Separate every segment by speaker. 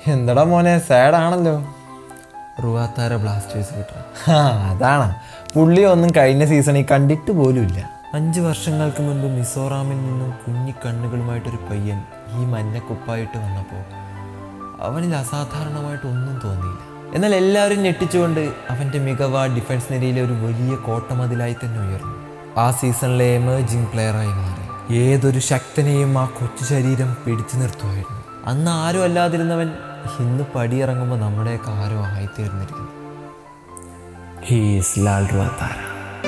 Speaker 1: എന്തടാ മോനെ സാഡാണല്ലോ
Speaker 2: റുവാത്താര ബ്ലാസ്റ്റേഴ്സ് കിട്ടുക
Speaker 1: ആ അതാണ് പുള്ളി ഒന്നും കഴിഞ്ഞ സീസണിൽ കണ്ടിട്ട് പോലുമില്ല
Speaker 2: അഞ്ച് വർഷങ്ങൾക്ക് മുൻപ് മിസോറാമിൽ നിന്നും കുഞ്ഞി കണ്ണുകളുമായിട്ടൊരു പയ്യൻ ഈ മഞ്ഞക്കുപ്പായിട്ട് വന്നപ്പോൾ അവനിൽ അസാധാരണമായിട്ട് ഒന്നും തോന്നിയില്ല എന്നാൽ എല്ലാവരും ഞെട്ടിച്ചുകൊണ്ട് അവൻ്റെ മികവ് ആ ഡിഫൻസ് നിരയിലെ ഒരു വലിയ കോട്ടമതിലായി തന്നെ ഉയർന്നു ആ സീസണിലെ എമേർജിങ് പ്ലെയറായി മാറി ഏതൊരു ശക്തനെയും ആ കൊച്ചു ശരീരം പിടിച്ചു നിർത്തുമായിരുന്നു അന്ന് ആരും അല്ലാതിരുന്നവൻ ഇന്ന് പടിയിറങ്ങുമ്പോൾ നമ്മുടെയൊക്കെ ആരോ ആയിത്തീർന്നിരിക്കുന്നു ഹീസ് ലാൽ റുവാത്താര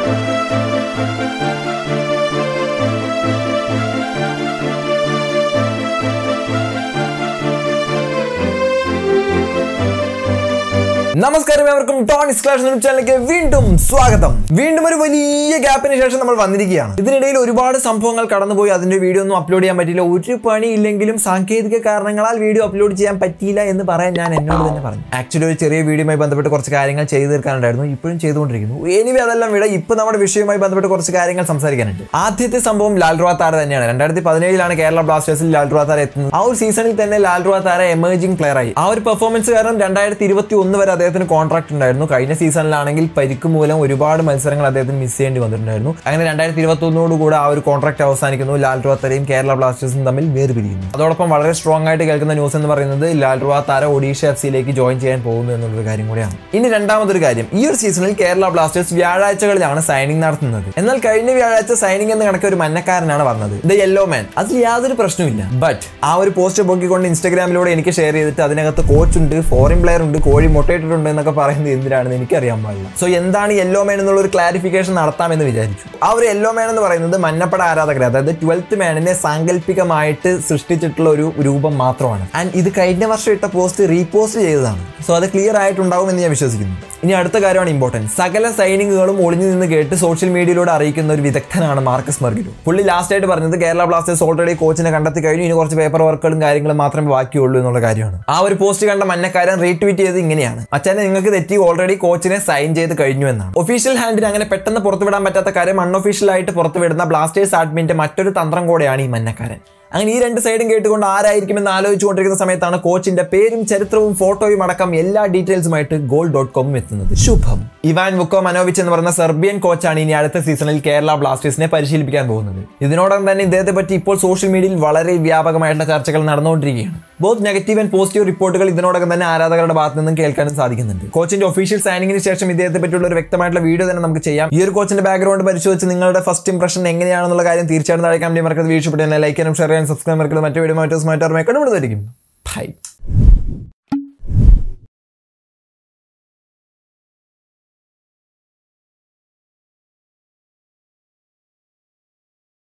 Speaker 1: നമസ്കാരം എവർക്കും ടോണിസ് ക്ലാഷ് ന്യൂസ് ചാനലിലേക്ക് വീണ്ടും സ്വാഗതം വീണ്ടും ഒരു വലിയ ഗ്യാപ്പിന് ശേഷം നമ്മൾ വന്നിരിക്കുകയാണ് ഇതിനിടയിൽ ഒരുപാട് സംഭവങ്ങൾ കടന്നുപോയി അതിന്റെ വീഡിയോ ഒന്നും അപ്ലോഡ് ചെയ്യാൻ പറ്റിയില്ല ഒരു പണി ഇല്ലെങ്കിലും സാങ്കേതിക കാരണങ്ങളാൽ വീഡിയോ അപ്ലോഡ് ചെയ്യാൻ പറ്റിയില്ല എന്ന് പറയാൻ ഞാൻ എന്നോട് തന്നെ പറഞ്ഞു ആക്ച്വലി ഒരു ചെറിയ വീഡിയോയുമായി ബന്ധപ്പെട്ട് കുറച്ച് കാര്യങ്ങൾ ചെയ്തു തീർക്കാനുണ്ടായിരുന്നു ഇപ്പോഴും ചെയ്തുകൊണ്ടിരിക്കുന്നു എനിവേ അതെല്ലാം വിട ഇപ്പൊ നമ്മുടെ വിഷയവുമായി ബന്ധപ്പെട്ട് കുറച്ച് കാര്യങ്ങൾ സംസാരിക്കാനുണ്ട് ആദ്യത്തെ സംഭവം ലാൽ റുവാത്താര തന്നെയാണ് രണ്ടായിരത്തി പതിനേഴിലാണ് കേരള ബ്ലാസ്റ്റേഴ്സിൽ ലാൽ റുവാത്താര എത്തുന്നത് ആ ഒരു സീസണിൽ തന്നെ ലാൽ റുവാത്താര എമേർജിംഗ് പ്ലെയർ ആയി ആ ഒരു പെർഫോമൻസ് കാരണം രണ്ടായിരത്തി ഇരുപത്തി ഒന്ന് വരെ അദ്ദേഹത്തിന് കോൺട്രാക്ട് ഉണ്ടായിരുന്നു കഴിഞ്ഞ സീസണിലാണെങ്കിൽ പരിക്ക് മൂലം ഒരുപാട് മത്സരങ്ങൾ അദ്ദേഹത്തിന് മിസ് ചെയ്യേണ്ടി വന്നിട്ടുണ്ടായിരുന്നു അങ്ങനെ രണ്ടായിരത്തി ഇരുപത്തി ഒന്നോട് കൂടെ ആ ഒരു കോൺട്രാക്ട് അവസാനിക്കുന്നു ലാൽ റുവാത്തരയും കേരള ബ്ലാസ്റ്റേഴ്സും തമ്മിൽ വേർപിരിയുന്നു അതോടൊപ്പം വളരെ സ്ട്രോങ് ആയിട്ട് കേൾക്കുന്ന ന്യൂസ് എന്ന് പറയുന്നത് ലാൽ റുവാത്താര ഒഡീഷ എഫ് സിയിലേക്ക് ജോയിൻ ചെയ്യാൻ പോകുന്നു എന്നുള്ളൊരു കാര്യം കൂടിയാണ് ഇനി രണ്ടാമതൊരു കാര്യം ഈ ഒരു സീസണിൽ കേരള ബ്ലാസ്റ്റേഴ്സ് വ്യാഴാഴ്ചകളിലാണ് സൈനിങ് നടത്തുന്നത് എന്നാൽ കഴിഞ്ഞ വ്യാഴാഴ്ച സൈനിങ് എന്ന കണക്ക് ഒരു മന്നക്കാരനാണ് വന്നത് ദ യെല്ലോ മാൻ അതിൽ യാതൊരു പ്രശ്നമില്ല ബട്ട് ആ ഒരു പോസ്റ്റ് പൊക്കിക്കൊണ്ട് ഇൻസ്റ്റാഗ്രാമിലൂടെ എനിക്ക് ഷെയർ ചെയ്തിട്ട് അതിനകത്ത് കോച്ച് ഉണ്ട് ഫോറിൻ പ്ലെയർ ഉണ്ട് കോഴി മുട്ടയിട്ടിട്ടുണ്ട് എന്നൊക്കെ പറയുന്നത് എന്തിനാണെന്ന് എനിക്കറിയാൻ പാടില്ല സോ എന്താണ് യെല്ലോ മാൻ എന്നുള്ള ഒരു ക്ലാരിഫിക്കേഷൻ നടത്താമെന്ന് വിചാരിച്ചു ആ ഒരു യെല്ലോ മാൻ എന്ന് പറയുന്നത് മന്നപ്പട ആരാധകർ അതായത് ട്വൽത്ത് മാനിനെ സാങ്കല്പികമായിട്ട് സൃഷ്ടിച്ചിട്ടുള്ള ഒരു രൂപം മാത്രമാണ് ആൻഡ് ഇത് കഴിഞ്ഞ വർഷം ഇട്ട പോസ്റ്റ് റീപോസ്റ്റ് ചെയ്തതാണ് സോ അത് ക്ലിയർ ആയിട്ടുണ്ടാവും എന്ന് ഞാൻ വിശ്വസിക്കുന്നു ഇനി അടുത്ത കാര്യമാണ് ഇമ്പോർട്ടൻറ്റ് സകല സൈനിങ്ങുകളും ഒളിഞ്ഞു നിന്ന് കേട്ട് സോഷ്യൽ മീഡിയയിലൂടെ അറിയിക്കുന്ന ഒരു വിദഗ്ധനാണ് മാർക്കസ് മർഗിലു പുള്ളി ലാസ്റ്റ് ആയിട്ട് പറഞ്ഞത് കേരള ബ്ലാസ്റ്റേഴ്സ് ഓൾറെഡി കോച്ചിനെ കണ്ടെത്തി കഴിഞ്ഞു ഇനി കുറച്ച് പേപ്പർ വർക്കുകളും കാര്യങ്ങളും മാത്രമേ ബാക്കിയുള്ളൂ എന്നുള്ള കാര്യമാണ് ആ ഒരു പോസ്റ്റ് കണ്ട മന്നക്കാരൻ റീട്വീറ്റ് ചെയ്ത് ഇങ്ങനെയാണ് അച്ഛനെ നിങ്ങൾക്ക് തെറ്റി ഓൾറെഡി കോച്ചിനെ സൈൻ ചെയ്ത് കഴിഞ്ഞു എന്നാണ് ഒഫീഷ്യൽ ഹാൻഡിന് അങ്ങനെ പെട്ടെന്ന് പുറത്തുവിടാൻ പറ്റാത്ത കാര്യം അൺഒഫീഷ്യൽ ആയിട്ട് പുറത്തുവിടുന്ന ബ്ലാസ്റ്റേഴ്സ് അഡ്മിന്റെ മറ്റൊരു തന്ത്രം കൂടെയാണ് ഈ മന്നക്കാരൻ അങ്ങനെ ഈ രണ്ട് സൈഡും കേട്ടുകൊണ്ട് ആരായിരിക്കുമെന്ന് ആലോചിച്ചുകൊണ്ടിരിക്കുന്ന സമയത്താണ് കോച്ചിന്റെ പേരും ചരിത്രവും ഫോട്ടോയും അടക്കം എല്ലാ ഡീറ്റെയിൽസുമായിട്ട് ഗോൾ ഡോട്ട് കോമും എത്തുന്നത് ശുഭം ഇവാൻ വുക്കോ മനോവിച്ച് എന്ന് പറയുന്ന സെർബിയൻ കോച്ചാണ് ഇനി അടുത്ത സീസണിൽ കേരള ബ്ലാസ്റ്റേഴ്സിനെ പരിശീലിപ്പിക്കാൻ പോകുന്നത് ഇതിനോടൊപ്പം തന്നെ ഇദ്ദേഹത്തെ പറ്റി ഇപ്പോൾ സോഷ്യൽ മീഡിയയിൽ വളരെ വ്യാപകമായിട്ടുള്ള ചർച്ചകൾ നടന്നുകൊണ്ടിരിക്കുകയാണ് ബോത്ത് നെഗറ്റീവ് ആൻഡ് പോസിറ്റീവ് റിപ്പോർട്ടുകൾ ഇതിനോടകം തന്നെ ആരാധകരുടെ ഭാഗത്ത് നിന്നും കേൾക്കാനും സാധിക്കുന്നുണ്ട് കോച്ചിന്റെ ഒഫീഷ്യൽ സൈനിങ്ങിന് ശേഷം ഇദ്ദേഹത്തെ പറ്റിയുള്ള ഒരു വ്യക്തമായിട്ടുള്ള വീഡിയോ തന്നെ നമുക്ക് ചെയ്യാം ഈ ഒരു കോച്ചിന്റെ ബാക്ക്ഗ്രൗണ്ട് പരിശോധിച്ച് നിങ്ങളുടെ ഫസ്റ്റ് ഇംപ്രഷൻ എങ്ങനെയാണെന്നുള്ള കാര്യം തീർച്ചയായിട്ടും താഴെ കമന്റ് മറക്കുന്നത് വീഴ്ചപ്പെട്ടു ലൈക്ക് ചെയ്യാനും ഷെയർ ചെയ്യാനും സബ്സ്ക്രൈബ് മറക്കുന്നത് മറ്റു വീഡിയോ മറ്റു സ്മാർട്ട് ഓർമ്മ കണ്ടുപിടുന്നതായിരിക്കും ബൈ